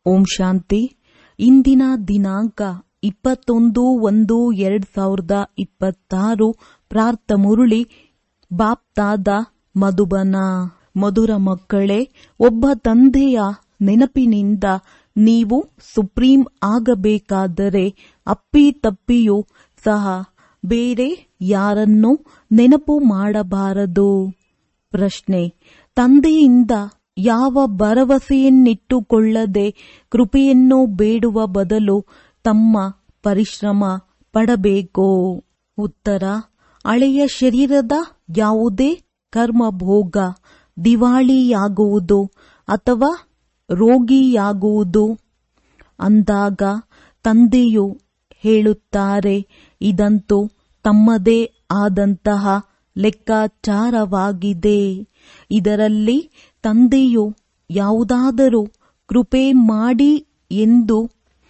ಓಂ ಶಾಂತಿ ಇಂದಿನ ದಿನಾಂಕ ಇಪ್ಪತ್ತೊಂದು ಒಂದು ಎರಡ್ ಸಾವಿರದ ಇಪ್ಪತ್ತಾರು ಪ್ರಾರ್ಥ ಮುರುಳಿ ಬಾಪ್ತಾದ ಮಧುಬನ ಮಧುರ ಮಕ್ಕಳೇ ಒಬ್ಬ ತಂದೆಯ ನೆನಪಿನಿಂದ ನೀವು ಸುಪ್ರೀಂ ಆಗಬೇಕಾದರೆ ಅಪ್ಪಿ ತಪ್ಪಿಯೂ ಸಹ ಬೇರೆ ಯಾರನ್ನೂ ನೆನಪು ಮಾಡಬಾರದು ಪ್ರಶ್ನೆ ತಂದೆಯಿಂದ ಯಾವ ಭರವಸೆಯನ್ನಿಟ್ಟುಕೊಳ್ಳದೆ ಕೃಪೆಯನ್ನು ಬೇಡುವ ಬದಲು ತಮ್ಮ ಪರಿಶ್ರಮ ಪಡಬೇಕೋ ಉತ್ತರ ಹಳೆಯ ಶರೀರದ ಯಾವುದೇ ಕರ್ಮಭೋಗ ದಿವಾಳಿಯಾಗುವುದು ಅಥವಾ ರೋಗಿಯಾಗುವುದು ಅಂದಾಗ ತಂದೆಯು ಹೇಳುತ್ತಾರೆ ಇದಂತೂ ತಮ್ಮದೇ ಆದಂತಹ ಲೆಕ್ಕಾಚಾರವಾಗಿದೆ ಇದರಲ್ಲಿ ತಂದೆಯು ಯಾವುದಾದರೂ ಕೃಪೆ ಮಾಡಿ ಎಂದು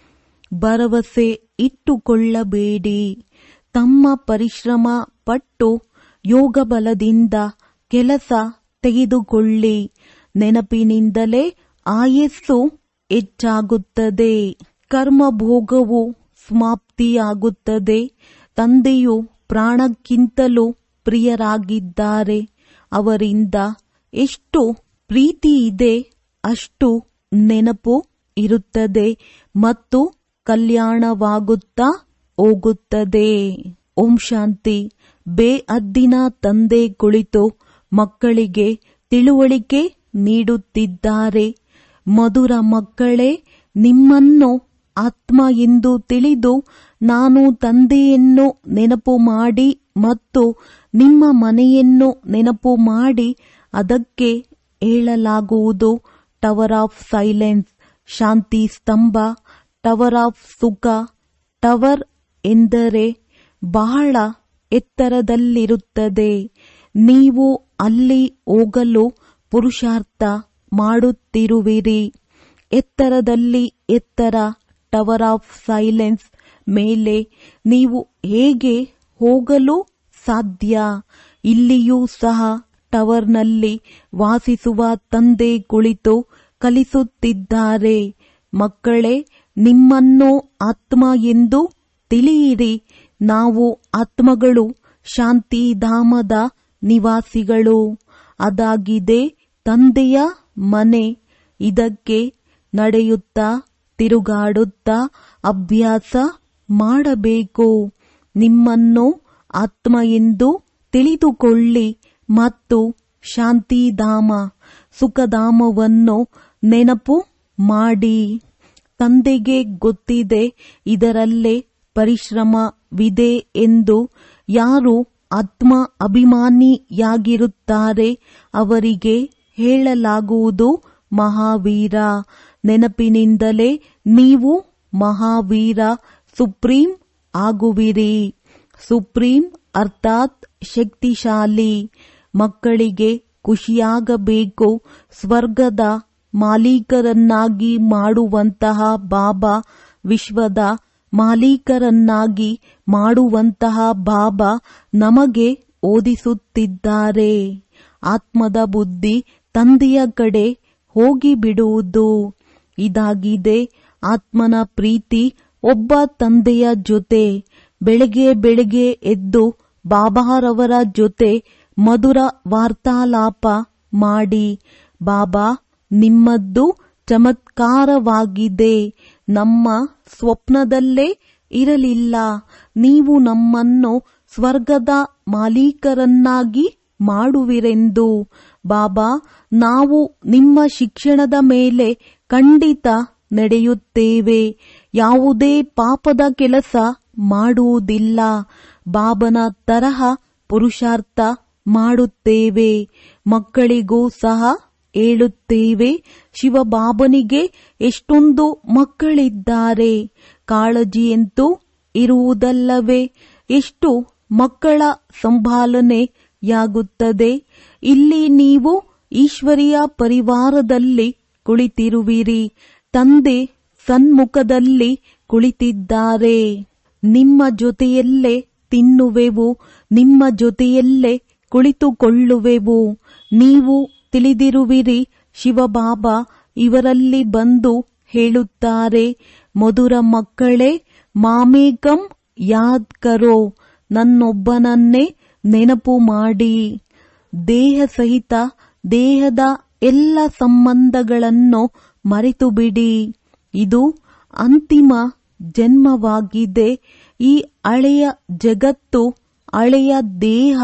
ಭರವಸೆ ಇಟ್ಟುಕೊಳ್ಳಬೇಡಿ ತಮ್ಮ ಪರಿಶ್ರಮ ಪಟ್ಟು ಯೋಗಬಲದಿಂದ ಕೆಲಸ ತೆಗೆದುಕೊಳ್ಳಿ ನೆನಪಿನಿಂದಲೇ ಆಯಸ್ಸು ಹೆಚ್ಚಾಗುತ್ತದೆ ಕರ್ಮಭೋಗವು ಸಮಾಪ್ತಿಯಾಗುತ್ತದೆ ತಂದೆಯು ಪ್ರಾಣಕ್ಕಿಂತಲೂ ಪ್ರಿಯರಾಗಿದ್ದಾರೆ ಅವರಿಂದ ಎಷ್ಟು ಪ್ರೀತಿ ಇದೆ ಅಷ್ಟು ನೆನಪು ಇರುತ್ತದೆ ಮತ್ತು ಕಲ್ಯಾಣವಾಗುತ್ತಾ ಹೋಗುತ್ತದೆ ಓಂ ಶಾಂತಿ ಬೇಅದ್ದಿನ ತಂದೆ ಕುಳಿತು ಮಕ್ಕಳಿಗೆ ತಿಳುವಳಿಕೆ ನೀಡುತ್ತಿದ್ದಾರೆ ಮಧುರ ಮಕ್ಕಳೇ ನಿಮ್ಮನ್ನು ಆತ್ಮ ಎಂದು ತಿಳಿದು ನಾನು ತಂದೆಯನ್ನು ನೆನಪು ಮಾಡಿ ಮತ್ತು ನಿಮ್ಮ ಮನೆಯನ್ನು ನೆನಪು ಮಾಡಿ ಅದಕ್ಕೆ ಹೇಳಲಾಗುವುದು ಟವರ್ ಆಫ್ ಸೈಲೆನ್ಸ್ ಶಾಂತಿ ಸ್ತಂಭ ಟವರ್ ಆಫ್ ಸುಖ ಟವರ್ ಎಂದರೆ ಬಹಳ ಎತ್ತರದಲ್ಲಿರುತ್ತದೆ ನೀವು ಅಲ್ಲಿ ಹೋಗಲು ಪುರುಷಾರ್ಥ ಮಾಡುತ್ತಿರುವಿರಿ ಎತ್ತರದಲ್ಲಿ ಎತ್ತರ ಟವರ್ ಆಫ್ ಸೈಲೆನ್ಸ್ ಮೇಲೆ ನೀವು ಹೇಗೆ ಹೋಗಲು ಸಾಧ್ಯ ಇಲ್ಲಿಯೂ ಸಹ ಟವರ್ನಲ್ಲಿ ವಾಸಿಸುವ ತಂದೆ ಕುಳಿತು ಕಲಿಸುತ್ತಿದ್ದಾರೆ ಮಕ್ಕಳೇ ನಿಮ್ಮನ್ನು ಆತ್ಮ ಎಂದು ತಿಳಿಯಿರಿ ನಾವು ಆತ್ಮಗಳು ಶಾಂತಿಧಾಮದ ನಿವಾಸಿಗಳು ಅದಾಗಿದೆ ತಂದೆಯ ಮನೆ ಇದಕ್ಕೆ ನಡೆಯುತ್ತಾ ತಿರುಗಾಡುತ್ತಾ ಅಭ್ಯಾಸ ಮಾಡಬೇಕು ನಿಮ್ಮನ್ನು ಆತ್ಮ ಎಂದು ತಿಳಿದುಕೊಳ್ಳಿ ಮತ್ತು ಶಾಂತಿಧಾಮ ಸುಖಧಾಮವನ್ನು ನೆನಪು ಮಾಡಿ ತಂದೆಗೆ ಗೊತ್ತಿದೆ ಇದರಲ್ಲೇ ಪರಿಶ್ರಮವಿದೆ ಎಂದು ಯಾರು ಆತ್ಮ ಅಭಿಮಾನಿಯಾಗಿರುತ್ತಾರೆ ಅವರಿಗೆ ಹೇಳಲಾಗುವುದು ಮಹಾವೀರ ನೆನಪಿನಿಂದಲೇ ನೀವು ಮಹಾವೀರ ಸುಪ್ರೀಂ ಆಗುವಿರಿ ಸುಪ್ರೀಂ ಅರ್ಥಾತ್ ಶಕ್ತಿಶಾಲಿ ಮಕ್ಕಳಿಗೆ ಖುಷಿಯಾಗಬೇಕು ಸ್ವರ್ಗದ ಮಾಲೀಕರನ್ನಾಗಿ ಮಾಡುವಂತಹ ಬಾಬಾ ವಿಶ್ವದ ಮಾಲೀಕರನ್ನಾಗಿ ಮಾಡುವಂತಹ ಬಾಬಾ ನಮಗೆ ಓದಿಸುತ್ತಿದ್ದಾರೆ ಆತ್ಮದ ಬುದ್ಧಿ ತಂದೆಯ ಕಡೆ ಹೋಗಿಬಿಡುವುದು ಇದಾಗಿದೆ ಆತ್ಮನ ಪ್ರೀತಿ ಒಬ್ಬ ತಂದೆಯ ಜೊತೆ ಬೆಳಗ್ಗೆ ಬೆಳಗ್ಗೆ ಎದ್ದು ಬಾಬಾರವರ ಜೊತೆ ಮಧುರ ವಾರ್ತಾಲಾಪ ಮಾಡಿ ಬಾಬಾ ನಿಮ್ಮದ್ದು ಚಮತ್ಕಾರವಾಗಿದೆ ನಮ್ಮ ಸ್ವಪ್ನದಲ್ಲೇ ಇರಲಿಲ್ಲ ನೀವು ನಮ್ಮನ್ನು ಸ್ವರ್ಗದ ಮಾಲೀಕರನ್ನಾಗಿ ಮಾಡುವಿರೆಂದು ಬಾಬಾ ನಾವು ನಿಮ್ಮ ಶಿಕ್ಷಣದ ಮೇಲೆ ಖಂಡಿತ ನಡೆಯುತ್ತೇವೆ ಯಾವುದೇ ಪಾಪದ ಕೆಲಸ ಮಾಡುವುದಿಲ್ಲ ಬಾಬನ ತರಹ ಪುರುಷಾರ್ಥ ಮಾಡುತ್ತೇವೆ ಮಕ್ಕಳಿಗೂ ಸಹ ಹೇಳುತ್ತೇವೆ ಶಿವಬಾಬನಿಗೆ ಎಷ್ಟೊಂದು ಮಕ್ಕಳಿದ್ದಾರೆ ಕಾಳಜಿಯಂತೂ ಇರುವುದಲ್ಲವೇ ಎಷ್ಟು ಮಕ್ಕಳ ಸಂಭಾಲನೆಯಾಗುತ್ತದೆ ಇಲ್ಲಿ ನೀವು ಈಶ್ವರಿಯ ಪರಿವಾರದಲ್ಲಿ ಕುಳಿತಿರುವಿರಿ ತಂದೆ ಸನ್ಮುಖದಲ್ಲಿ ಕುಳಿತಿದ್ದಾರೆ ನಿಮ್ಮ ಜೊತೆಯಲ್ಲೇ ತಿನ್ನುವೆವು ನಿಮ್ಮ ಜೊತೆಯಲ್ಲೇ ಕುಳಿತುಕೊಳ್ಳುವೆವು ನೀವು ತಿಳಿದಿರುವಿರಿ ಶಿವಬಾಬಾ ಇವರಲ್ಲಿ ಬಂದು ಹೇಳುತ್ತಾರೆ ಮಧುರ ಮಕ್ಕಳೇ ಮಾಮೇಕಂ ಯಾದ್ ಕರೋ ನನ್ನೊಬ್ಬನನ್ನೇ ನೆನಪು ಮಾಡಿ ದೇಹ ಸಹಿತ ದೇಹದ ಎಲ್ಲ ಸಂಬಂಧಗಳನ್ನು ಮರೆತು ಬಿಡಿ ಇದು ಅಂತಿಮ ಜನ್ಮವಾಗಿದೆ ಈ ಹಳೆಯ ಜಗತ್ತು ಹಳೆಯ ದೇಹ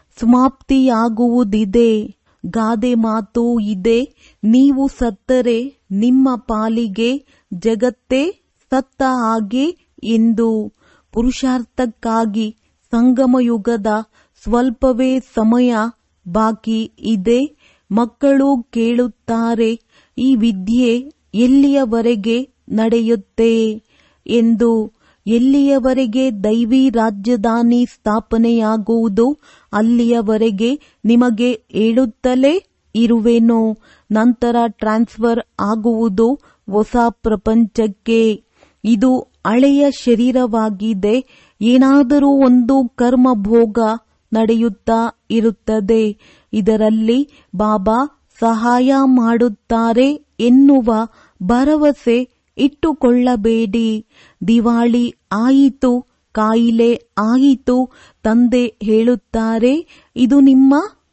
ಸಮಾಪ್ತಿಯಾಗುವುದಿದೆ ಗಾದೆ ಮಾತು ಇದೆ ನೀವು ಸತ್ತರೆ ನಿಮ್ಮ ಪಾಲಿಗೆ ಜಗತ್ತೇ ಸತ್ತ ಹಾಗೆ ಎಂದು ಪುರುಷಾರ್ಥಕ್ಕಾಗಿ ಸಂಗಮಯುಗದ ಸ್ವಲ್ಪವೇ ಸಮಯ ಬಾಕಿ ಇದೆ ಮಕ್ಕಳು ಕೇಳುತ್ತಾರೆ ಈ ವಿದ್ಯೆ ಎಲ್ಲಿಯವರೆಗೆ ನಡೆಯುತ್ತೆ ಎಂದು ಎಲ್ಲಿಯವರೆಗೆ ದೈವಿ ರಾಜಧಾನಿ ಸ್ಥಾಪನೆಯಾಗುವುದು ಅಲ್ಲಿಯವರೆಗೆ ನಿಮಗೆ ಹೇಳುತ್ತಲೇ ಇರುವೆನು ನಂತರ ಟ್ರಾನ್ಸ್ಫರ್ ಆಗುವುದು ಹೊಸ ಪ್ರಪಂಚಕ್ಕೆ ಇದು ಹಳೆಯ ಶರೀರವಾಗಿದೆ ಏನಾದರೂ ಒಂದು ಕರ್ಮ ಭೋಗ ನಡೆಯುತ್ತಾ ಇರುತ್ತದೆ ಇದರಲ್ಲಿ ಬಾಬಾ ಸಹಾಯ ಮಾಡುತ್ತಾರೆ ಎನ್ನುವ ಭರವಸೆ ಇಟ್ಟುಕೊಳ್ಳಬೇಡಿ ದಿವಾಳಿ ಆಯಿತು ಕಾಯಿಲೆ ಆಯಿತು ತಂದೆ ಹೇಳುತ್ತಾರೆ ಇದು ನಿಮ್ಮ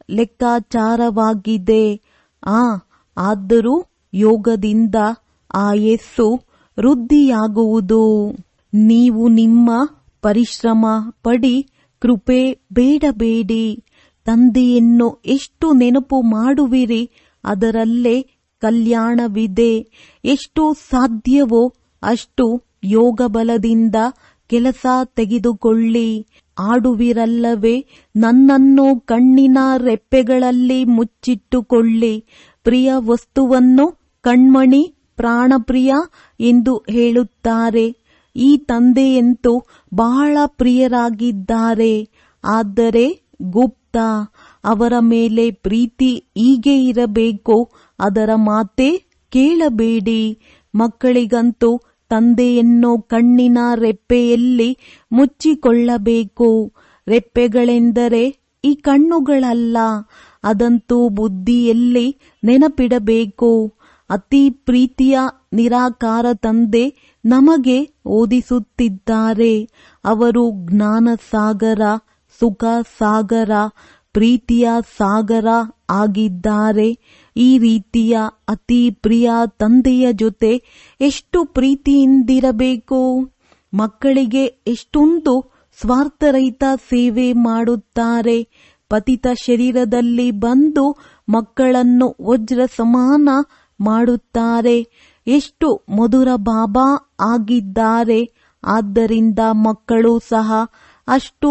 ಲೆಕ್ಕಾಚಾರವಾಗಿದೆ ಆ ಆದರೂ ಯೋಗದಿಂದ ಆಯಸ್ಸು ವೃದ್ಧಿಯಾಗುವುದು ನೀವು ನಿಮ್ಮ ಪರಿಶ್ರಮ ಪಡಿ ಕೃಪೆ ಬೇಡಬೇಡಿ ತಂದೆಯನ್ನು ಎಷ್ಟು ನೆನಪು ಮಾಡುವಿರಿ ಅದರಲ್ಲೇ ಕಲ್ಯಾಣವಿದೆ ಎಷ್ಟು ಸಾಧ್ಯವೋ ಅಷ್ಟು ಯೋಗ ಬಲದಿಂದ ಕೆಲಸ ತೆಗೆದುಕೊಳ್ಳಿ ಆಡುವಿರಲ್ಲವೇ ನನ್ನನ್ನು ಕಣ್ಣಿನ ರೆಪ್ಪೆಗಳಲ್ಲಿ ಮುಚ್ಚಿಟ್ಟುಕೊಳ್ಳಿ ಪ್ರಿಯ ವಸ್ತುವನ್ನು ಕಣ್ಮಣಿ ಪ್ರಾಣಪ್ರಿಯ ಎಂದು ಹೇಳುತ್ತಾರೆ ಈ ತಂದೆಯಂತೂ ಬಹಳ ಪ್ರಿಯರಾಗಿದ್ದಾರೆ ಆದರೆ ಗುಪ್ತ ಅವರ ಮೇಲೆ ಪ್ರೀತಿ ಹೀಗೆ ಇರಬೇಕು ಅದರ ಮಾತೆ ಕೇಳಬೇಡಿ ಮಕ್ಕಳಿಗಂತೂ ತಂದೆಯನ್ನು ಕಣ್ಣಿನ ರೆಪ್ಪೆಯಲ್ಲಿ ಮುಚ್ಚಿಕೊಳ್ಳಬೇಕು ರೆಪ್ಪೆಗಳೆಂದರೆ ಈ ಕಣ್ಣುಗಳಲ್ಲ ಅದಂತೂ ಬುದ್ಧಿಯಲ್ಲಿ ನೆನಪಿಡಬೇಕು ಅತಿ ಪ್ರೀತಿಯ ನಿರಾಕಾರ ತಂದೆ ನಮಗೆ ಓದಿಸುತ್ತಿದ್ದಾರೆ ಅವರು ಜ್ಞಾನ ಸಾಗರ ಸುಖ ಸಾಗರ ಪ್ರೀತಿಯ ಸಾಗರ ಆಗಿದ್ದಾರೆ ಈ ರೀತಿಯ ಅತಿ ಪ್ರಿಯ ತಂದೆಯ ಜೊತೆ ಎಷ್ಟು ಪ್ರೀತಿಯಿಂದಿರಬೇಕು ಮಕ್ಕಳಿಗೆ ಎಷ್ಟೊಂದು ಸ್ವಾರ್ಥರಹಿತ ಸೇವೆ ಮಾಡುತ್ತಾರೆ ಪತಿತ ಶರೀರದಲ್ಲಿ ಬಂದು ಮಕ್ಕಳನ್ನು ವಜ್ರ ಸಮಾನ ಮಾಡುತ್ತಾರೆ ಎಷ್ಟು ಮಧುರ ಬಾಬಾ ಆಗಿದ್ದಾರೆ ಆದ್ದರಿಂದ ಮಕ್ಕಳು ಸಹ ಅಷ್ಟು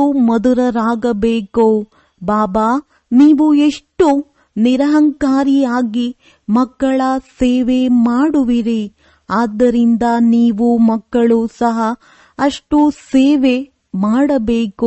ಮಧುರರಾಗಬೇಕು ಬಾಬಾ ನೀವು ಎಷ್ಟು ನಿರಹಂಕಾರಿಯಾಗಿ ಮಕ್ಕಳ ಸೇವೆ ಮಾಡುವಿರಿ ಆದ್ದರಿಂದ ನೀವು ಮಕ್ಕಳು ಸಹ ಅಷ್ಟು ಸೇವೆ ಮಾಡಬೇಕು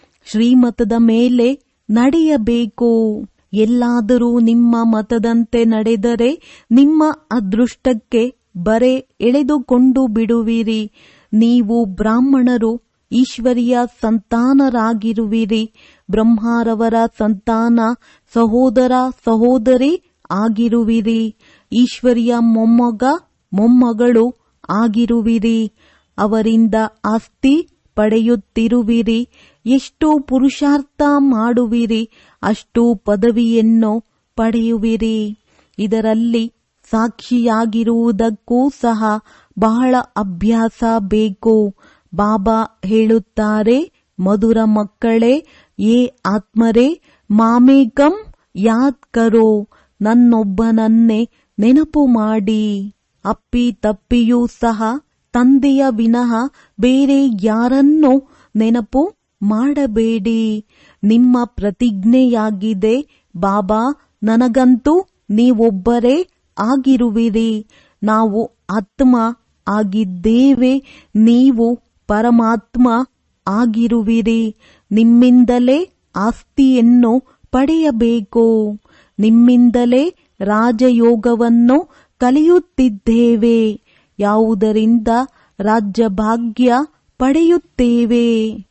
ಶ್ರೀಮತದ ಮೇಲೆ ನಡೆಯಬೇಕು ಎಲ್ಲಾದರೂ ನಿಮ್ಮ ಮತದಂತೆ ನಡೆದರೆ ನಿಮ್ಮ ಅದೃಷ್ಟಕ್ಕೆ ಬರೆ ಎಳೆದುಕೊಂಡು ಬಿಡುವಿರಿ ನೀವು ಬ್ರಾಹ್ಮಣರು ಈಶ್ವರಿಯ ಸಂತಾನರಾಗಿರುವಿರಿ ಬ್ರಹ್ಮಾರವರ ಸಂತಾನ ಸಹೋದರ ಸಹೋದರಿ ಆಗಿರುವಿರಿ ಈಶ್ವರಿಯ ಮೊಮ್ಮಗ ಮೊಮ್ಮಗಳು ಆಗಿರುವಿರಿ ಅವರಿಂದ ಆಸ್ತಿ ಪಡೆಯುತ್ತಿರುವಿರಿ ಎಷ್ಟು ಪುರುಷಾರ್ಥ ಮಾಡುವಿರಿ ಅಷ್ಟು ಪದವಿಯನ್ನು ಪಡೆಯುವಿರಿ ಇದರಲ್ಲಿ ಸಾಕ್ಷಿಯಾಗಿರುವುದಕ್ಕೂ ಸಹ ಬಹಳ ಅಭ್ಯಾಸ ಬೇಕು ಬಾಬಾ ಹೇಳುತ್ತಾರೆ ಮಧುರ ಮಕ್ಕಳೇ ಏ ಆತ್ಮರೇ ಮಾಮೇಕಂ ಯಾದ್ ಕರೋ ನನ್ನೊಬ್ಬನನ್ನೇ ನೆನಪು ಮಾಡಿ ಅಪ್ಪಿ ತಪ್ಪಿಯೂ ಸಹ ತಂದೆಯ ವಿನಃ ಬೇರೆ ಯಾರನ್ನೂ ನೆನಪು ಮಾಡಬೇಡಿ ನಿಮ್ಮ ಪ್ರತಿಜ್ಞೆಯಾಗಿದೆ ಬಾಬಾ ನನಗಂತೂ ನೀವೊಬ್ಬರೇ ಆಗಿರುವಿರಿ ನಾವು ಆತ್ಮ ಆಗಿದ್ದೇವೆ ನೀವು ಪರಮಾತ್ಮ ಆಗಿರುವಿರಿ ನಿಮ್ಮಿಂದಲೇ ಆಸ್ತಿಯನ್ನು ಪಡೆಯಬೇಕು ನಿಮ್ಮಿಂದಲೇ ರಾಜಯೋಗವನ್ನು ಕಲಿಯುತ್ತಿದ್ದೇವೆ ಯಾವುದರಿಂದ ರಾಜ್ಯಭಾಗ್ಯ ಪಡೆಯುತ್ತೇವೆ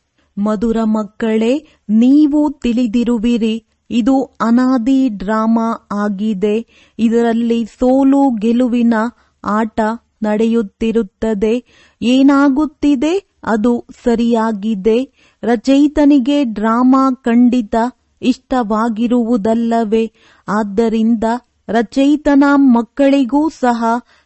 ಮಧುರ ಮಕ್ಕಳೇ ನೀವು ತಿಳಿದಿರುವಿರಿ ಇದು ಅನಾದಿ ಡ್ರಾಮಾ ಆಗಿದೆ ಇದರಲ್ಲಿ ಸೋಲು ಗೆಲುವಿನ ಆಟ ನಡೆಯುತ್ತಿರುತ್ತದೆ ಏನಾಗುತ್ತಿದೆ ಅದು ಸರಿಯಾಗಿದೆ ರಚಯಿತನಿಗೆ ಡ್ರಾಮಾ ಖಂಡಿತ ಇಷ್ಟವಾಗಿರುವುದಲ್ಲವೇ ಆದ್ದರಿಂದ ರಚಯಿತನ ಮಕ್ಕಳಿಗೂ ಸಹ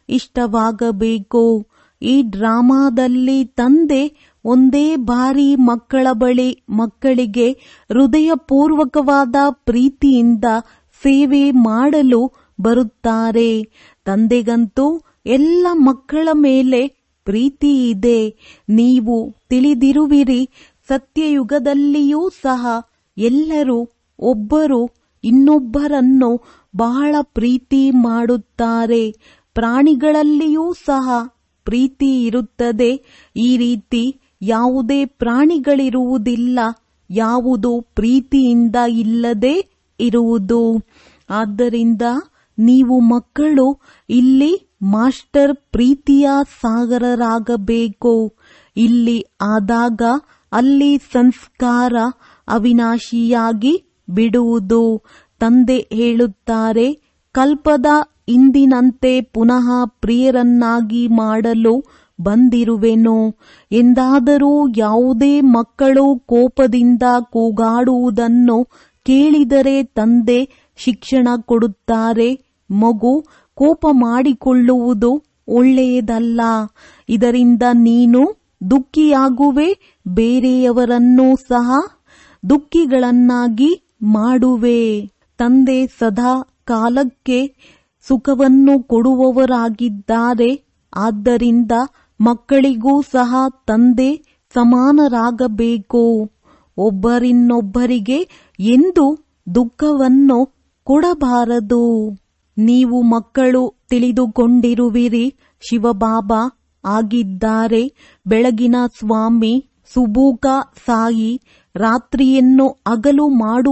ಇಷ್ಟವಾಗಬೇಕು ಈ ಡ್ರಾಮಾದಲ್ಲಿ ತಂದೆ ಒಂದೇ ಬಾರಿ ಮಕ್ಕಳ ಬಳಿ ಮಕ್ಕಳಿಗೆ ಹೃದಯಪೂರ್ವಕವಾದ ಪ್ರೀತಿಯಿಂದ ಸೇವೆ ಮಾಡಲು ಬರುತ್ತಾರೆ ತಂದೆಗಂತೂ ಎಲ್ಲ ಮಕ್ಕಳ ಮೇಲೆ ಪ್ರೀತಿ ಇದೆ ನೀವು ತಿಳಿದಿರುವಿರಿ ಸತ್ಯಯುಗದಲ್ಲಿಯೂ ಸಹ ಎಲ್ಲರೂ ಒಬ್ಬರು ಇನ್ನೊಬ್ಬರನ್ನು ಬಹಳ ಪ್ರೀತಿ ಮಾಡುತ್ತಾರೆ ಪ್ರಾಣಿಗಳಲ್ಲಿಯೂ ಸಹ ಪ್ರೀತಿ ಇರುತ್ತದೆ ಈ ರೀತಿ ಯಾವುದೇ ಪ್ರಾಣಿಗಳಿರುವುದಿಲ್ಲ ಯಾವುದು ಪ್ರೀತಿಯಿಂದ ಇಲ್ಲದೆ ಇರುವುದು ಆದ್ದರಿಂದ ನೀವು ಮಕ್ಕಳು ಇಲ್ಲಿ ಮಾಸ್ಟರ್ ಪ್ರೀತಿಯ ಸಾಗರರಾಗಬೇಕು ಇಲ್ಲಿ ಆದಾಗ ಅಲ್ಲಿ ಸಂಸ್ಕಾರ ಅವಿನಾಶಿಯಾಗಿ ಬಿಡುವುದು ತಂದೆ ಹೇಳುತ್ತಾರೆ ಕಲ್ಪದ ಇಂದಿನಂತೆ ಪುನಃ ಪ್ರಿಯರನ್ನಾಗಿ ಮಾಡಲು ಬಂದಿರುವೆನು ಎಂದಾದರೂ ಯಾವುದೇ ಮಕ್ಕಳು ಕೋಪದಿಂದ ಕೂಗಾಡುವುದನ್ನು ಕೇಳಿದರೆ ತಂದೆ ಶಿಕ್ಷಣ ಕೊಡುತ್ತಾರೆ ಮಗು ಕೋಪ ಮಾಡಿಕೊಳ್ಳುವುದು ಒಳ್ಳೆಯದಲ್ಲ ಇದರಿಂದ ನೀನು ದುಃಖಿಯಾಗುವೆ ಬೇರೆಯವರನ್ನೂ ಸಹ ದುಃಖಿಗಳನ್ನಾಗಿ ಮಾಡುವೆ ತಂದೆ ಸದಾ ಕಾಲಕ್ಕೆ ಸುಖವನ್ನು ಕೊಡುವವರಾಗಿದ್ದಾರೆ ಆದ್ದರಿಂದ ಮಕ್ಕಳಿಗೂ ಸಹ ತಂದೆ ಸಮಾನರಾಗಬೇಕು ಒಬ್ಬರಿನ್ನೊಬ್ಬರಿಗೆ ಎಂದು ದುಃಖವನ್ನು ಕೊಡಬಾರದು ನೀವು ಮಕ್ಕಳು ತಿಳಿದುಕೊಂಡಿರುವಿರಿ ಶಿವಬಾಬಾ ಆಗಿದ್ದಾರೆ ಬೆಳಗಿನ ಸ್ವಾಮಿ ಸುಬೂಕ ಸಾಯಿ ರಾತ್ರಿಯನ್ನು ಅಗಲು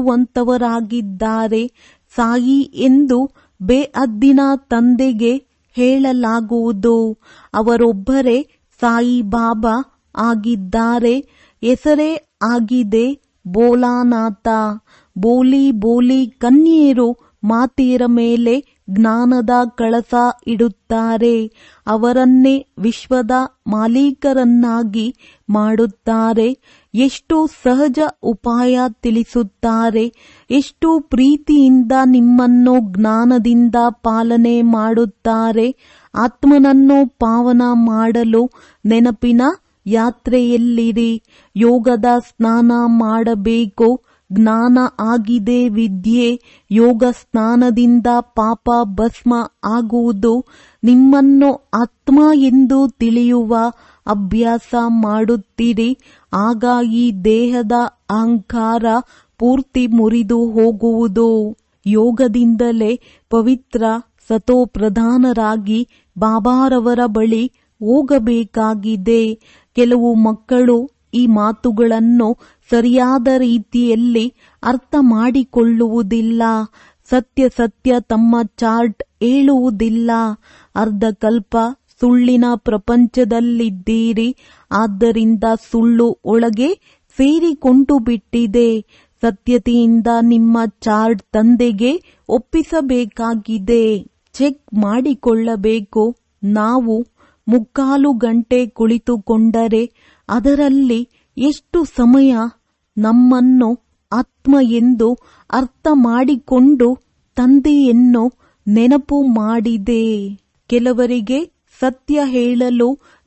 ಮಾಡುವಂತವರಾಗಿದ್ದಾರೆ ಸಾಯಿ ಎಂದು ಬೇಅದ್ದಿನ ತಂದೆಗೆ ಹೇಳಲಾಗುವುದು ಅವರೊಬ್ಬರೇ ಸಾಯಿ ಬಾಬಾ ಆಗಿದ್ದಾರೆ ಹೆಸರೇ ಆಗಿದೆ ಬೋಲಾನಾಥ ಬೋಲಿ ಬೋಲಿ ಕನ್ಯೆಯರು ಮಾತೆಯರ ಮೇಲೆ ಜ್ಞಾನದ ಕಳಸ ಇಡುತ್ತಾರೆ ಅವರನ್ನೇ ವಿಶ್ವದ ಮಾಲೀಕರನ್ನಾಗಿ ಮಾಡುತ್ತಾರೆ ಎಷ್ಟು ಸಹಜ ಉಪಾಯ ತಿಳಿಸುತ್ತಾರೆ ಎಷ್ಟು ಪ್ರೀತಿಯಿಂದ ನಿಮ್ಮನ್ನು ಜ್ಞಾನದಿಂದ ಪಾಲನೆ ಮಾಡುತ್ತಾರೆ ಆತ್ಮನನ್ನು ಪಾವನ ಮಾಡಲು ನೆನಪಿನ ಯಾತ್ರೆಯಲ್ಲಿರಿ ಯೋಗದ ಸ್ನಾನ ಮಾಡಬೇಕು ಜ್ಞಾನ ಆಗಿದೆ ವಿದ್ಯೆ ಯೋಗ ಸ್ನಾನದಿಂದ ಪಾಪ ಭಸ್ಮ ಆಗುವುದು ನಿಮ್ಮನ್ನು ಆತ್ಮ ಎಂದು ತಿಳಿಯುವ ಅಭ್ಯಾಸ ಮಾಡುತ್ತೀರಿ ಆಗ ಈ ದೇಹದ ಅಹಂಕಾರ ಪೂರ್ತಿ ಮುರಿದು ಹೋಗುವುದು ಯೋಗದಿಂದಲೇ ಪವಿತ್ರ ಸತೋ ಪ್ರಧಾನರಾಗಿ ಬಾಬಾರವರ ಬಳಿ ಹೋಗಬೇಕಾಗಿದೆ ಕೆಲವು ಮಕ್ಕಳು ಈ ಮಾತುಗಳನ್ನು ಸರಿಯಾದ ರೀತಿಯಲ್ಲಿ ಅರ್ಥ ಮಾಡಿಕೊಳ್ಳುವುದಿಲ್ಲ ಸತ್ಯ ಸತ್ಯ ತಮ್ಮ ಚಾರ್ಟ್ ಹೇಳುವುದಿಲ್ಲ ಅರ್ಧಕಲ್ಪ ಸುಳ್ಳಿನ ಪ್ರಪಂಚದಲ್ಲಿದ್ದೀರಿ ಆದ್ದರಿಂದ ಸುಳ್ಳು ಒಳಗೆ ಸೇರಿಕೊಂಡು ಬಿಟ್ಟಿದೆ ಸತ್ಯತೆಯಿಂದ ನಿಮ್ಮ ಚಾರ್ಟ್ ತಂದೆಗೆ ಒಪ್ಪಿಸಬೇಕಾಗಿದೆ ಚೆಕ್ ಮಾಡಿಕೊಳ್ಳಬೇಕು ನಾವು ಮುಕ್ಕಾಲು ಗಂಟೆ ಕುಳಿತುಕೊಂಡರೆ ಅದರಲ್ಲಿ ಎಷ್ಟು ಸಮಯ ನಮ್ಮನ್ನು ಆತ್ಮ ಎಂದು ಅರ್ಥ ಮಾಡಿಕೊಂಡು ತಂದೆಯನ್ನು ನೆನಪು ಮಾಡಿದೆ ಕೆಲವರಿಗೆ ಸತ್ಯ ಹೇಳಲು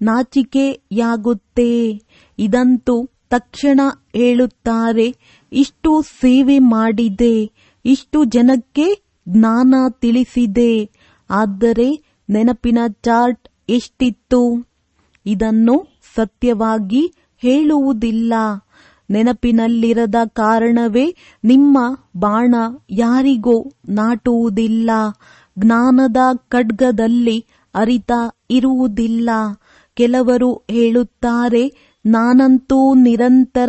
ನಾಚಿಕೆಯಾಗುತ್ತೆ ಇದಂತೂ ತಕ್ಷಣ ಹೇಳುತ್ತಾರೆ ಇಷ್ಟು ಸೇವೆ ಮಾಡಿದೆ ಇಷ್ಟು ಜನಕ್ಕೆ ಜ್ಞಾನ ತಿಳಿಸಿದೆ ಆದರೆ ನೆನಪಿನ ಚಾರ್ಟ್ ಎಷ್ಟಿತ್ತು ಇದನ್ನು ಸತ್ಯವಾಗಿ ಹೇಳುವುದಿಲ್ಲ ನೆನಪಿನಲ್ಲಿರದ ಕಾರಣವೇ ನಿಮ್ಮ ಬಾಣ ಯಾರಿಗೂ ನಾಟುವುದಿಲ್ಲ ಜ್ಞಾನದ ಖಡ್ಗದಲ್ಲಿ ಅರಿತ ಇರುವುದಿಲ್ಲ ಕೆಲವರು ಹೇಳುತ್ತಾರೆ ನಾನಂತೂ ನಿರಂತರ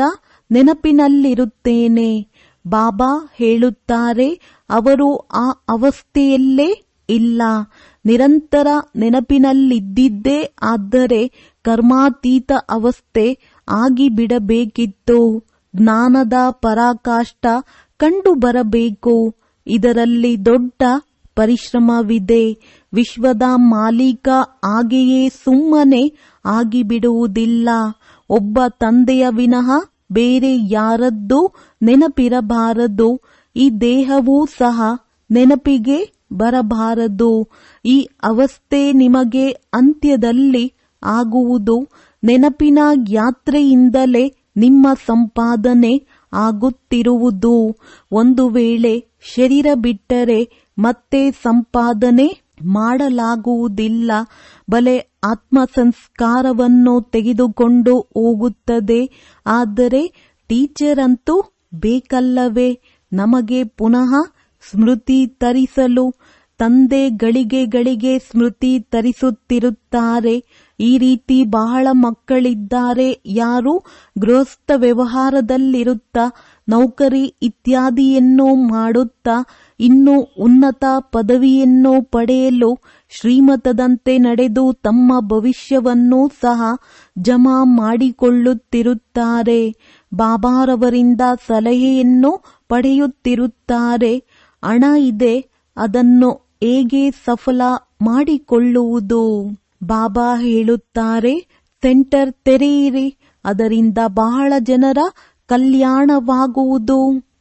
ನೆನಪಿನಲ್ಲಿರುತ್ತೇನೆ ಬಾಬಾ ಹೇಳುತ್ತಾರೆ ಅವರು ಆ ಅವಸ್ಥೆಯಲ್ಲೇ ಇಲ್ಲ ನಿರಂತರ ನೆನಪಿನಲ್ಲಿದ್ದಿದ್ದೇ ಆದರೆ ಕರ್ಮಾತೀತ ಅವಸ್ಥೆ ಆಗಿಬಿಡಬೇಕಿತ್ತು ಜ್ಞಾನದ ಪರಾಕಾಷ್ಠ ಕಂಡು ಬರಬೇಕು ಇದರಲ್ಲಿ ದೊಡ್ಡ ಪರಿಶ್ರಮವಿದೆ ವಿಶ್ವದ ಮಾಲೀಕ ಹಾಗೆಯೇ ಸುಮ್ಮನೆ ಆಗಿಬಿಡುವುದಿಲ್ಲ ಒಬ್ಬ ತಂದೆಯ ವಿನಃ ಬೇರೆ ಯಾರದ್ದೂ ನೆನಪಿರಬಾರದು ಈ ದೇಹವೂ ಸಹ ನೆನಪಿಗೆ ಬರಬಾರದು ಈ ಅವಸ್ಥೆ ನಿಮಗೆ ಅಂತ್ಯದಲ್ಲಿ ಆಗುವುದು ನೆನಪಿನ ಯಾತ್ರೆಯಿಂದಲೇ ನಿಮ್ಮ ಸಂಪಾದನೆ ಆಗುತ್ತಿರುವುದು ಒಂದು ವೇಳೆ ಶರೀರ ಬಿಟ್ಟರೆ ಮತ್ತೆ ಸಂಪಾದನೆ ಮಾಡಲಾಗುವುದಿಲ್ಲ ಬಲೆ ಆತ್ಮ ಸಂಸ್ಕಾರವನ್ನು ತೆಗೆದುಕೊಂಡು ಹೋಗುತ್ತದೆ ಆದರೆ ಟೀಚರ್ ಅಂತೂ ಬೇಕಲ್ಲವೇ ನಮಗೆ ಪುನಃ ಸ್ಮೃತಿ ತರಿಸಲು ತಂದೆ ಗಳಿಗೆ ಗಳಿಗೆ ಸ್ಮೃತಿ ತರಿಸುತ್ತಿರುತ್ತಾರೆ ಈ ರೀತಿ ಬಹಳ ಮಕ್ಕಳಿದ್ದಾರೆ ಯಾರು ಗೃಹಸ್ಥ ವ್ಯವಹಾರದಲ್ಲಿರುತ್ತಾ ನೌಕರಿ ಇತ್ಯಾದಿಯನ್ನು ಮಾಡುತ್ತಾ ಇನ್ನು ಉನ್ನತ ಪದವಿಯನ್ನು ಪಡೆಯಲು ಶ್ರೀಮತದಂತೆ ನಡೆದು ತಮ್ಮ ಭವಿಷ್ಯವನ್ನು ಸಹ ಜಮಾ ಮಾಡಿಕೊಳ್ಳುತ್ತಿರುತ್ತಾರೆ ಬಾಬಾರವರಿಂದ ಸಲಹೆಯನ್ನು ಪಡೆಯುತ್ತಿರುತ್ತಾರೆ ಹಣ ಇದೆ ಅದನ್ನು ಹೇಗೆ ಸಫಲ ಮಾಡಿಕೊಳ್ಳುವುದು ಬಾಬಾ ಹೇಳುತ್ತಾರೆ ಸೆಂಟರ್ ತೆರೆಯಿರಿ ಅದರಿಂದ ಬಹಳ ಜನರ ಕಲ್ಯಾಣವಾಗುವುದು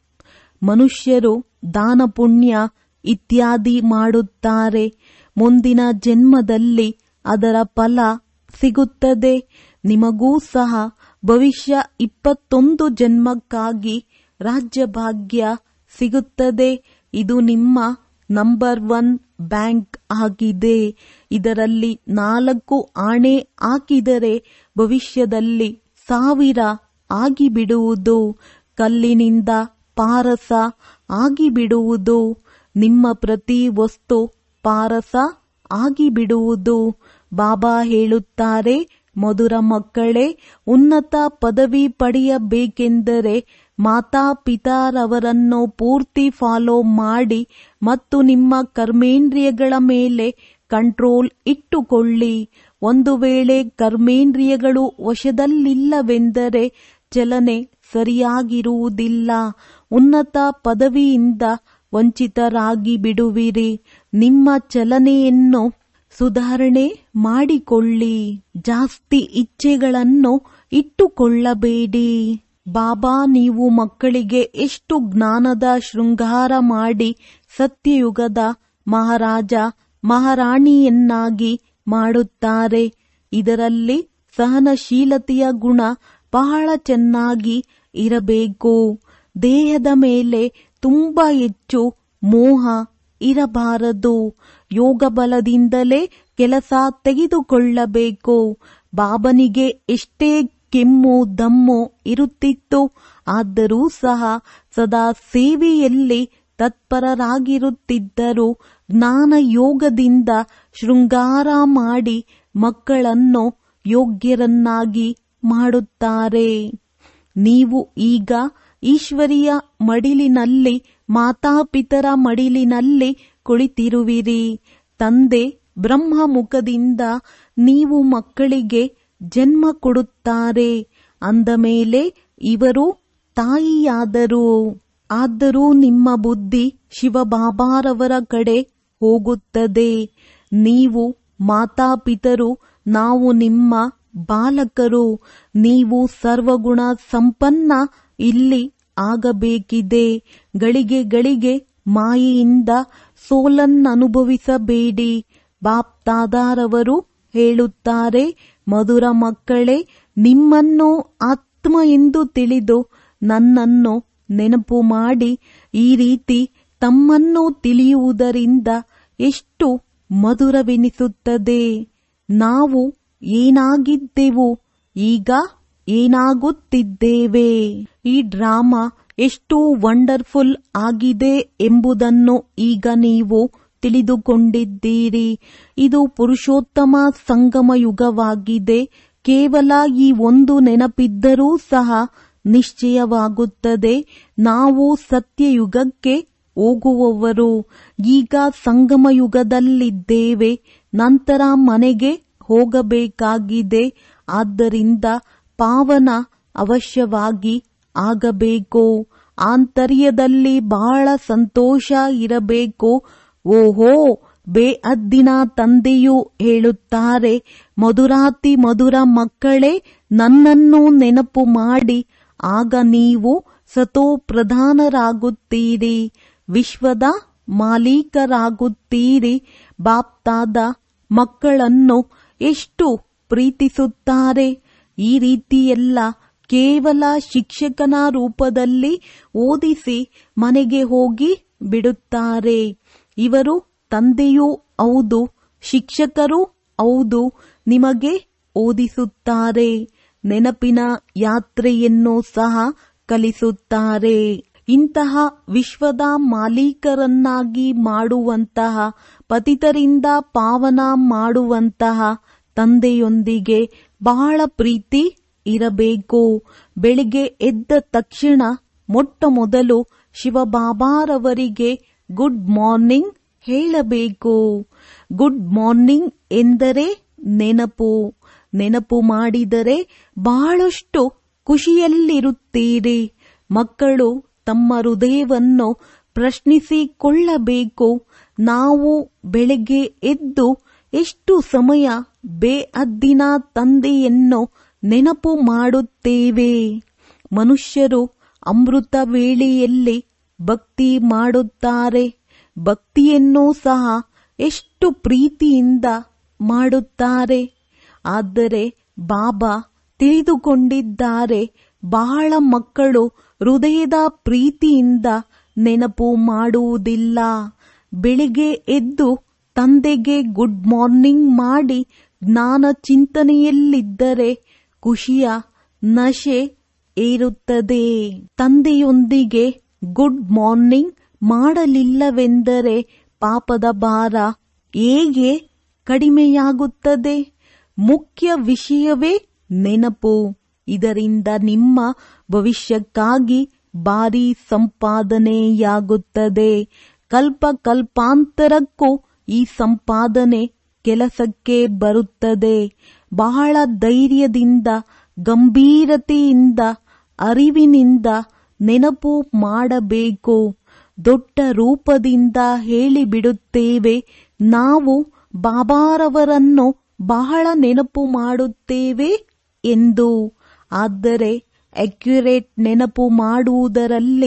ಮನುಷ್ಯರು ದಾನ ಪುಣ್ಯ ಇತ್ಯಾದಿ ಮಾಡುತ್ತಾರೆ ಮುಂದಿನ ಜನ್ಮದಲ್ಲಿ ಅದರ ಫಲ ಸಿಗುತ್ತದೆ ನಿಮಗೂ ಸಹ ಭವಿಷ್ಯ ಇಪ್ಪತ್ತೊಂದು ಜನ್ಮಕ್ಕಾಗಿ ರಾಜ್ಯಭಾಗ್ಯ ಸಿಗುತ್ತದೆ ಇದು ನಿಮ್ಮ ನಂಬರ್ ಒನ್ ಬ್ಯಾಂಕ್ ಆಗಿದೆ ಇದರಲ್ಲಿ ನಾಲ್ಕು ಆಣೆ ಹಾಕಿದರೆ ಭವಿಷ್ಯದಲ್ಲಿ ಸಾವಿರ ಆಗಿಬಿಡುವುದು ಕಲ್ಲಿನಿಂದ ಪಾರಸ ಆಗಿಬಿಡುವುದು ನಿಮ್ಮ ಪ್ರತಿ ವಸ್ತು ಪಾರಸ ಆಗಿಬಿಡುವುದು ಬಾಬಾ ಹೇಳುತ್ತಾರೆ ಮಧುರ ಮಕ್ಕಳೇ ಉನ್ನತ ಪದವಿ ಪಡೆಯಬೇಕೆಂದರೆ ಮಾತಾ ಪಿತಾರವರನ್ನು ಪೂರ್ತಿ ಫಾಲೋ ಮಾಡಿ ಮತ್ತು ನಿಮ್ಮ ಕರ್ಮೇಂದ್ರಿಯಗಳ ಮೇಲೆ ಕಂಟ್ರೋಲ್ ಇಟ್ಟುಕೊಳ್ಳಿ ಒಂದು ವೇಳೆ ಕರ್ಮೇಂದ್ರಿಯಗಳು ವಶದಲ್ಲಿಲ್ಲವೆಂದರೆ ಚಲನೆ ಸರಿಯಾಗಿರುವುದಿಲ್ಲ ಉನ್ನತ ಪದವಿಯಿಂದ ವಂಚಿತರಾಗಿ ಬಿಡುವಿರಿ ನಿಮ್ಮ ಚಲನೆಯನ್ನು ಸುಧಾರಣೆ ಮಾಡಿಕೊಳ್ಳಿ ಜಾಸ್ತಿ ಇಚ್ಛೆಗಳನ್ನು ಇಟ್ಟುಕೊಳ್ಳಬೇಡಿ ಬಾಬಾ ನೀವು ಮಕ್ಕಳಿಗೆ ಎಷ್ಟು ಜ್ಞಾನದ ಶೃಂಗಾರ ಮಾಡಿ ಸತ್ಯಯುಗದ ಮಹಾರಾಜ ಮಹಾರಾಣಿಯನ್ನಾಗಿ ಮಾಡುತ್ತಾರೆ ಇದರಲ್ಲಿ ಸಹನಶೀಲತೆಯ ಗುಣ ಬಹಳ ಚೆನ್ನಾಗಿ ಇರಬೇಕು ದೇಹದ ಮೇಲೆ ತುಂಬಾ ಹೆಚ್ಚು ಮೋಹ ಇರಬಾರದು ಯೋಗ ಬಲದಿಂದಲೇ ಕೆಲಸ ತೆಗೆದುಕೊಳ್ಳಬೇಕು ಬಾಬನಿಗೆ ಎಷ್ಟೇ ಕೆಮ್ಮು ದಮ್ಮು ಇರುತ್ತಿತ್ತು ಆದರೂ ಸಹ ಸದಾ ಸೇವೆಯಲ್ಲಿ ತತ್ಪರರಾಗಿರುತ್ತಿದ್ದರು ಜ್ಞಾನ ಯೋಗದಿಂದ ಶೃಂಗಾರ ಮಾಡಿ ಮಕ್ಕಳನ್ನು ಯೋಗ್ಯರನ್ನಾಗಿ ಮಾಡುತ್ತಾರೆ ನೀವು ಈಗ ಈಶ್ವರಿಯ ಮಡಿಲಿನಲ್ಲಿ ಮಾತಾಪಿತರ ಮಡಿಲಿನಲ್ಲಿ ಕುಳಿತಿರುವಿರಿ ತಂದೆ ಬ್ರಹ್ಮ ಮುಖದಿಂದ ನೀವು ಮಕ್ಕಳಿಗೆ ಜನ್ಮ ಕೊಡುತ್ತಾರೆ ಅಂದ ಮೇಲೆ ಇವರು ತಾಯಿಯಾದರು ಆದರೂ ನಿಮ್ಮ ಬುದ್ಧಿ ಶಿವಬಾಬಾರವರ ಕಡೆ ಹೋಗುತ್ತದೆ ನೀವು ಮಾತಾಪಿತರು ನಾವು ನಿಮ್ಮ ಬಾಲಕರು ನೀವು ಸರ್ವಗುಣ ಸಂಪನ್ನ ಇಲ್ಲಿ ಆಗಬೇಕಿದೆ ಗಳಿಗೆ ಗಳಿಗೆ ಮಾಯೆಯಿಂದ ಸೋಲನ್ನನುಭವಿಸಬೇಡಿ ಬಾಪ್ತಾದಾರವರು ಹೇಳುತ್ತಾರೆ ಮಧುರ ಮಕ್ಕಳೇ ನಿಮ್ಮನ್ನು ಆತ್ಮ ಎಂದು ತಿಳಿದು ನನ್ನನ್ನು ನೆನಪು ಮಾಡಿ ಈ ರೀತಿ ತಮ್ಮನ್ನು ತಿಳಿಯುವುದರಿಂದ ಎಷ್ಟು ಮಧುರವೆನಿಸುತ್ತದೆ ನಾವು ಏನಾಗಿದ್ದೆವು ಈಗ ಏನಾಗುತ್ತಿದ್ದೇವೆ ಈ ಡ್ರಾಮಾ ಎಷ್ಟು ವಂಡರ್ಫುಲ್ ಆಗಿದೆ ಎಂಬುದನ್ನು ಈಗ ನೀವು ತಿಳಿದುಕೊಂಡಿದ್ದೀರಿ ಇದು ಪುರುಷೋತ್ತಮ ಸಂಗಮ ಯುಗವಾಗಿದೆ ಕೇವಲ ಈ ಒಂದು ನೆನಪಿದ್ದರೂ ಸಹ ನಿಶ್ಚಯವಾಗುತ್ತದೆ ನಾವು ಸತ್ಯಯುಗಕ್ಕೆ ಹೋಗುವವರು ಈಗ ಸಂಗಮ ಯುಗದಲ್ಲಿದ್ದೇವೆ ನಂತರ ಮನೆಗೆ ಹೋಗಬೇಕಾಗಿದೆ ಆದ್ದರಿಂದ ಪಾವನ ಅವಶ್ಯವಾಗಿ ಆಗಬೇಕು ಆಂತರ್ಯದಲ್ಲಿ ಬಹಳ ಸಂತೋಷ ಇರಬೇಕು ಓಹೋ ಬೇಅದ್ದಿನ ತಂದೆಯು ಹೇಳುತ್ತಾರೆ ಮಧುರಾತಿ ಮಧುರ ಮಕ್ಕಳೇ ನನ್ನನ್ನು ನೆನಪು ಮಾಡಿ ಆಗ ನೀವು ಸತೋ ಪ್ರಧಾನರಾಗುತ್ತೀರಿ ವಿಶ್ವದ ಮಾಲೀಕರಾಗುತ್ತೀರಿ ಬಾಪ್ತಾದ ಮಕ್ಕಳನ್ನು ಎಷ್ಟು ಪ್ರೀತಿಸುತ್ತಾರೆ ಈ ರೀತಿಯೆಲ್ಲ ಕೇವಲ ಶಿಕ್ಷಕನ ರೂಪದಲ್ಲಿ ಓದಿಸಿ ಮನೆಗೆ ಹೋಗಿ ಬಿಡುತ್ತಾರೆ ಇವರು ತಂದೆಯೂ ಹೌದು ಶಿಕ್ಷಕರು ಹೌದು ನಿಮಗೆ ಓದಿಸುತ್ತಾರೆ ನೆನಪಿನ ಯಾತ್ರೆಯನ್ನು ಸಹ ಕಲಿಸುತ್ತಾರೆ ಇಂತಹ ವಿಶ್ವದ ಮಾಲೀಕರನ್ನಾಗಿ ಮಾಡುವಂತಹ ಪತಿತರಿಂದ ಪಾವನ ಮಾಡುವಂತಹ ತಂದೆಯೊಂದಿಗೆ ಬಹಳ ಪ್ರೀತಿ ಇರಬೇಕು ಬೆಳಿಗ್ಗೆ ಎದ್ದ ತಕ್ಷಣ ಮೊಟ್ಟ ಮೊದಲು ಶಿವಬಾಬಾರವರಿಗೆ ಗುಡ್ ಮಾರ್ನಿಂಗ್ ಹೇಳಬೇಕು ಗುಡ್ ಮಾರ್ನಿಂಗ್ ಎಂದರೆ ನೆನಪು ನೆನಪು ಮಾಡಿದರೆ ಬಹಳಷ್ಟು ಖುಷಿಯಲ್ಲಿರುತ್ತೀರಿ ಮಕ್ಕಳು ತಮ್ಮ ಹೃದಯವನ್ನು ಪ್ರಶ್ನಿಸಿಕೊಳ್ಳಬೇಕು ನಾವು ಬೆಳಗ್ಗೆ ಎದ್ದು ಎಷ್ಟು ಸಮಯ ಬೇಅದ್ದಿನ ತಂದೆಯನ್ನು ನೆನಪು ಮಾಡುತ್ತೇವೆ ಮನುಷ್ಯರು ಅಮೃತ ವೇಳೆಯಲ್ಲಿ ಭಕ್ತಿ ಮಾಡುತ್ತಾರೆ ಭಕ್ತಿಯನ್ನು ಸಹ ಎಷ್ಟು ಪ್ರೀತಿಯಿಂದ ಮಾಡುತ್ತಾರೆ ಆದರೆ ಬಾಬಾ ತಿಳಿದುಕೊಂಡಿದ್ದಾರೆ ಬಹಳ ಮಕ್ಕಳು ಹೃದಯದ ಪ್ರೀತಿಯಿಂದ ನೆನಪು ಮಾಡುವುದಿಲ್ಲ ಬೆಳಿಗ್ಗೆ ಎದ್ದು ತಂದೆಗೆ ಗುಡ್ ಮಾರ್ನಿಂಗ್ ಮಾಡಿ ಜ್ಞಾನ ಚಿಂತನೆಯಲ್ಲಿದ್ದರೆ ಖುಷಿಯ ನಶೆ ಏರುತ್ತದೆ ತಂದೆಯೊಂದಿಗೆ ಗುಡ್ ಮಾರ್ನಿಂಗ್ ಮಾಡಲಿಲ್ಲವೆಂದರೆ ಪಾಪದ ಭಾರ ಹೇಗೆ ಕಡಿಮೆಯಾಗುತ್ತದೆ ಮುಖ್ಯ ವಿಷಯವೇ ನೆನಪು ಇದರಿಂದ ನಿಮ್ಮ ಭವಿಷ್ಯಕ್ಕಾಗಿ ಭಾರಿ ಸಂಪಾದನೆಯಾಗುತ್ತದೆ ಕಲ್ಪ ಕಲ್ಪಾಂತರಕ್ಕೂ ಈ ಸಂಪಾದನೆ ಕೆಲಸಕ್ಕೆ ಬರುತ್ತದೆ ಬಹಳ ಧೈರ್ಯದಿಂದ ಗಂಭೀರತೆಯಿಂದ ಅರಿವಿನಿಂದ ನೆನಪು ಮಾಡಬೇಕು ದೊಡ್ಡ ರೂಪದಿಂದ ಹೇಳಿಬಿಡುತ್ತೇವೆ ನಾವು ಬಾಬಾರವರನ್ನು ಬಹಳ ನೆನಪು ಮಾಡುತ್ತೇವೆ ಎಂದು ಆದರೆ ಅಕ್ಯುರೇಟ್ ನೆನಪು ಮಾಡುವುದರಲ್ಲಿ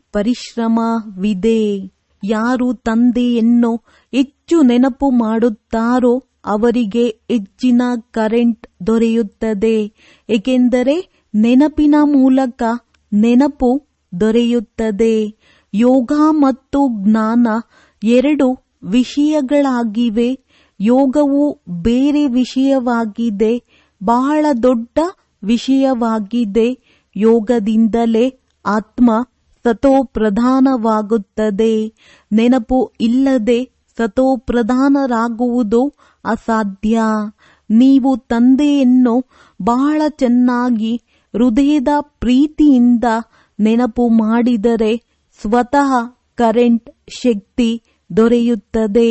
ಪರಿಶ್ರಮವಿದೆ ಯಾರು ತಂದೆಯನ್ನು ಹೆಚ್ಚು ನೆನಪು ಮಾಡುತ್ತಾರೋ ಅವರಿಗೆ ಹೆಚ್ಚಿನ ಕರೆಂಟ್ ದೊರೆಯುತ್ತದೆ ಏಕೆಂದರೆ ನೆನಪಿನ ಮೂಲಕ ನೆನಪು ದೊರೆಯುತ್ತದೆ ಯೋಗ ಮತ್ತು ಜ್ಞಾನ ಎರಡು ವಿಷಯಗಳಾಗಿವೆ ಯೋಗವು ಬೇರೆ ವಿಷಯವಾಗಿದೆ ಬಹಳ ದೊಡ್ಡ ವಿಷಯವಾಗಿದೆ ಯೋಗದಿಂದಲೇ ಆತ್ಮ ಸತೋ ಪ್ರಧಾನವಾಗುತ್ತದೆ ನೆನಪು ಇಲ್ಲದೆ ಸತೋ ಪ್ರಧಾನರಾಗುವುದು ಅಸಾಧ್ಯ ನೀವು ತಂದೆಯನ್ನು ಬಹಳ ಚೆನ್ನಾಗಿ ಹೃದಯದ ಪ್ರೀತಿಯಿಂದ ನೆನಪು ಮಾಡಿದರೆ ಸ್ವತಃ ಕರೆಂಟ್ ಶಕ್ತಿ ದೊರೆಯುತ್ತದೆ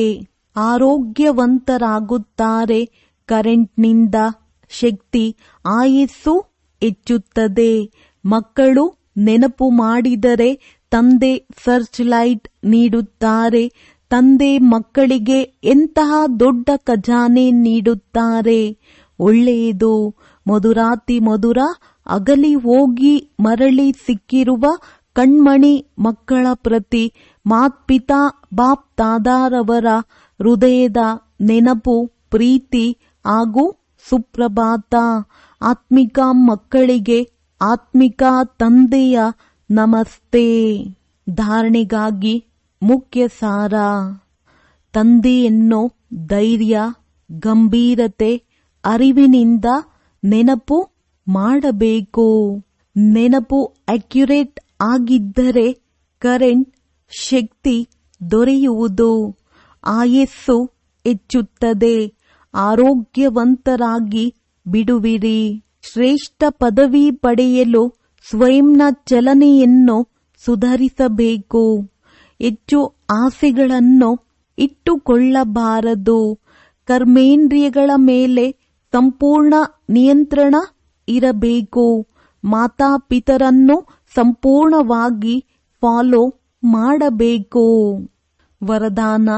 ಆರೋಗ್ಯವಂತರಾಗುತ್ತಾರೆ ಕರೆಂಟ್ನಿಂದ ಶಕ್ತಿ ಆಯಸ್ಸು ಹೆಚ್ಚುತ್ತದೆ ಮಕ್ಕಳು ನೆನಪು ಮಾಡಿದರೆ ತಂದೆ ಸರ್ಚ್ ಲೈಟ್ ನೀಡುತ್ತಾರೆ ತಂದೆ ಮಕ್ಕಳಿಗೆ ಎಂತಹ ದೊಡ್ಡ ಖಜಾನೆ ನೀಡುತ್ತಾರೆ ಒಳ್ಳೆಯದು ಮಧುರಾತಿ ಮಧುರ ಅಗಲಿ ಹೋಗಿ ಮರಳಿ ಸಿಕ್ಕಿರುವ ಕಣ್ಮಣಿ ಮಕ್ಕಳ ಪ್ರತಿ ಮಾತ್ಪಿತಾ ಬಾಪ್ ತಾದಾರವರ ಹೃದಯದ ನೆನಪು ಪ್ರೀತಿ ಹಾಗೂ ಸುಪ್ರಭಾತ ಆತ್ಮಿಕ ಮಕ್ಕಳಿಗೆ ಆತ್ಮಿಕ ತಂದೆಯ ನಮಸ್ತೆ ಧಾರಣೆಗಾಗಿ ಮುಖ್ಯ ಸಾರ ತಂದೆಯನ್ನು ಧೈರ್ಯ ಗಂಭೀರತೆ ಅರಿವಿನಿಂದ ನೆನಪು ಮಾಡಬೇಕು ನೆನಪು ಅಕ್ಯುರೇಟ್ ಆಗಿದ್ದರೆ ಕರೆಂಟ್ ಶಕ್ತಿ ದೊರೆಯುವುದು ಆಯಸ್ಸು ಹೆಚ್ಚುತ್ತದೆ ಆರೋಗ್ಯವಂತರಾಗಿ ಬಿಡುವಿರಿ ಶ್ರೇಷ್ಠ ಪದವಿ ಪಡೆಯಲು ಸ್ವಯಂನ ಚಲನೆಯನ್ನು ಸುಧಾರಿಸಬೇಕು ಹೆಚ್ಚು ಆಸೆಗಳನ್ನು ಇಟ್ಟುಕೊಳ್ಳಬಾರದು ಕರ್ಮೇಂದ್ರಿಯಗಳ ಮೇಲೆ ಸಂಪೂರ್ಣ ನಿಯಂತ್ರಣ ಇರಬೇಕು ಮಾತಾಪಿತರನ್ನು ಸಂಪೂರ್ಣವಾಗಿ ಫಾಲೋ ಮಾಡಬೇಕು ವರದಾನ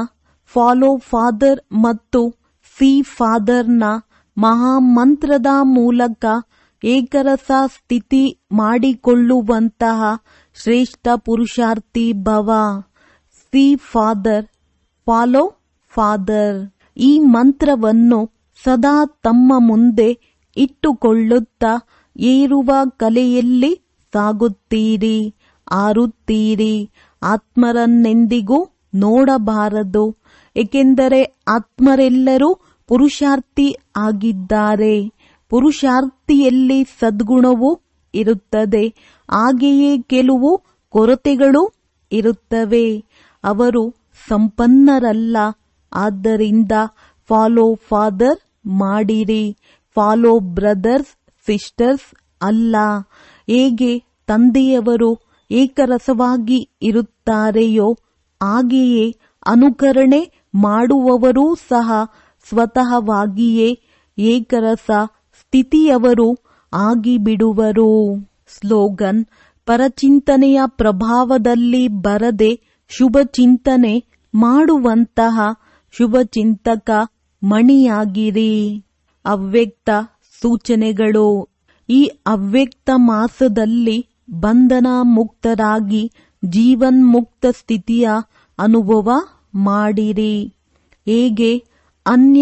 ಫಾಲೋ ಫಾದರ್ ಮತ್ತು ಸಿ ಫಾದರ್ನ ಮಹಾಮಂತ್ರದ ಮೂಲಕ ಏಕರಸ ಸ್ಥಿತಿ ಮಾಡಿಕೊಳ್ಳುವಂತಹ ಶ್ರೇಷ್ಠ ಪುರುಷಾರ್ಥಿ ಭವ ಸಿ ಫಾದರ್ ಫಾಲೋ ಫಾದರ್ ಈ ಮಂತ್ರವನ್ನು ಸದಾ ತಮ್ಮ ಮುಂದೆ ಇಟ್ಟುಕೊಳ್ಳುತ್ತಾ ಏರುವ ಕಲೆಯಲ್ಲಿ ಸಾಗುತ್ತೀರಿ ಆರುತ್ತೀರಿ ಆತ್ಮರನ್ನೆಂದಿಗೂ ನೋಡಬಾರದು ಏಕೆಂದರೆ ಆತ್ಮರೆಲ್ಲರೂ ಪುರುಷಾರ್ಥಿ ಆಗಿದ್ದಾರೆ ಪುರುಷಾರ್ಥಿಯಲ್ಲಿ ಸದ್ಗುಣವೂ ಇರುತ್ತದೆ ಹಾಗೆಯೇ ಕೆಲವು ಕೊರತೆಗಳು ಇರುತ್ತವೆ ಅವರು ಸಂಪನ್ನರಲ್ಲ ಆದ್ದರಿಂದ ಫಾಲೋ ಫಾದರ್ ಮಾಡಿರಿ ಫಾಲೋ ಬ್ರದರ್ಸ್ ಸಿಸ್ಟರ್ಸ್ ಅಲ್ಲ ಹೇಗೆ ತಂದೆಯವರು ಏಕರಸವಾಗಿ ಇರುತ್ತಾರೆಯೋ ಹಾಗೆಯೇ ಅನುಕರಣೆ ಮಾಡುವವರೂ ಸಹ ಸ್ವತಃವಾಗಿಯೇ ಏಕರಸ ಸ್ಥಿತಿಯವರು ಆಗಿಬಿಡುವರು ಸ್ಲೋಗನ್ ಪರಚಿಂತನೆಯ ಪ್ರಭಾವದಲ್ಲಿ ಬರದೆ ಶುಭ ಚಿಂತನೆ ಮಾಡುವಂತಹ ಶುಭಚಿಂತಕ ಮಣಿಯಾಗಿರಿ ಅವ್ಯಕ್ತ ಸೂಚನೆಗಳು ಈ ಅವ್ಯಕ್ತ ಮಾಸದಲ್ಲಿ ಬಂಧನ ಮುಕ್ತರಾಗಿ ಜೀವನ್ಮುಕ್ತ ಸ್ಥಿತಿಯ ಅನುಭವ ಮಾಡಿರಿ ಹೇಗೆ ಅನ್ಯ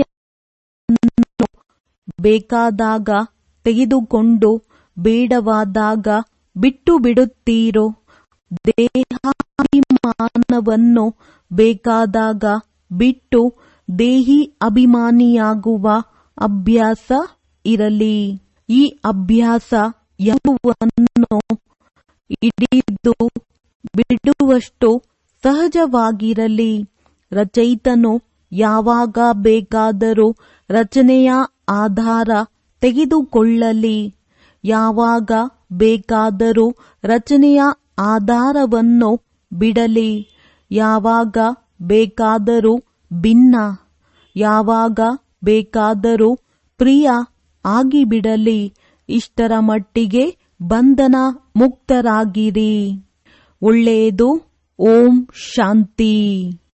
ಬೇಕಾದಾಗ ತೆಗೆದುಕೊಂಡು ಬೇಡವಾದಾಗ ಬಿಟ್ಟು ಬಿಡುತ್ತೀರೋ ದೇಹಾಭಿಮಾನವನ್ನು ಬೇಕಾದಾಗ ಬಿಟ್ಟು ದೇಹಿ ಅಭಿಮಾನಿಯಾಗುವ ಅಭ್ಯಾಸ ಇರಲಿ ಈ ಅಭ್ಯಾಸ ಯಾವುವನ್ನು ಹಿಡಿದು ಬಿಡುವಷ್ಟು ಸಹಜವಾಗಿರಲಿ ರಚಯಿತನು ಯಾವಾಗ ಬೇಕಾದರೂ ರಚನೆಯ ಆಧಾರ ತೆಗೆದುಕೊಳ್ಳಲಿ ಯಾವಾಗ ಬೇಕಾದರೂ ರಚನೆಯ ಆಧಾರವನ್ನು ಬಿಡಲಿ ಯಾವಾಗ ಬೇಕಾದರೂ ಭಿನ್ನ ಯಾವಾಗ ಬೇಕಾದರೂ ಪ್ರಿಯ ಆಗಿಬಿಡಲಿ ಇಷ್ಟರ ಮಟ್ಟಿಗೆ ಬಂಧನ ಮುಕ್ತರಾಗಿರಿ ಒಳ್ಳೆಯದು ಓಂ ಶಾಂತಿ